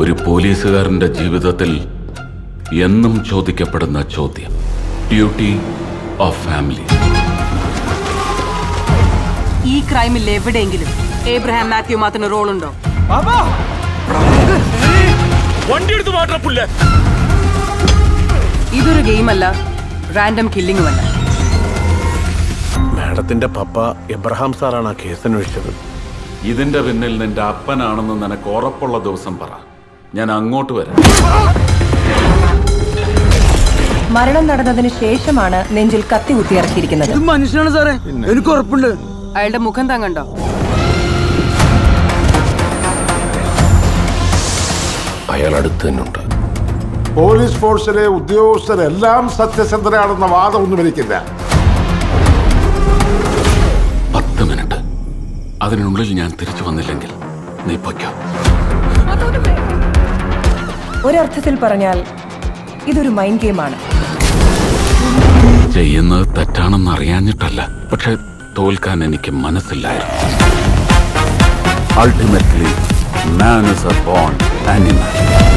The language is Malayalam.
ഒരു പോലീസുകാരന്റെ ജീവിതത്തിൽ എന്നും ചോദിക്കപ്പെടുന്ന ചോദ്യം ഡ്യൂട്ടി ഓഫ് ഫാമിലി ഈ ക്രൈമിൽ എവിടെയെങ്കിലും ഏബ്രഹാം മാത്യു മാത്രത്തിന് റോളുണ്ടോ വണ്ടി എടുത്ത് മാറ്റാ പുല്ല ഇതൊരു ഗെയിമല്ല റാൻഡം കില്ലിംഗുമല്ല മാഡത്തിന്റെ പപ്പ എബ്രഹാം സാറാണ് ആ കേസ് അന്വേഷിച്ചത് ഇതിന്റെ പിന്നിൽ നിന്റെ അപ്പനാണെന്ന് നിനക്ക് ഉറപ്പുള്ള ദിവസം പറ ഞാൻ അങ്ങോട്ട് വരാം മരണം നടന്നതിന് ശേഷമാണ് നെഞ്ചിൽ കത്തി കുത്തിയിറക്കിയിരിക്കുന്നത് മനുഷ്യനാണ് സാറേ എനിക്ക് ഉറപ്പുണ്ട് അയാളുടെ മുഖം താൻ കണ്ടോ അയാൾ അടുത്ത് തന്നെ ഉണ്ട് പോലീസ് ഫോഴ്സിലെ ഉദ്യോഗസ്ഥരെല്ലാം സത്യസന്ധരാണെന്ന വാദമൊന്നും എനിക്കില്ല പത്ത് മിനിറ്റ് അതിനുള്ളിൽ ഞാൻ തിരിച്ചു വന്നില്ലെങ്കിൽ നീ പൊയ്ക്കോ ഒരർത്ഥത്തിൽ പറഞ്ഞാൽ ഇതൊരു മൈൻഡ് ഗെയിമാണ് ചെയ്യുന്നത് തെറ്റാണെന്ന് അറിയാഞ്ഞിട്ടല്ല പക്ഷെ തോൽക്കാൻ എനിക്ക് മനസ്സില്ലായിരുന്നു ultimately man is a born animal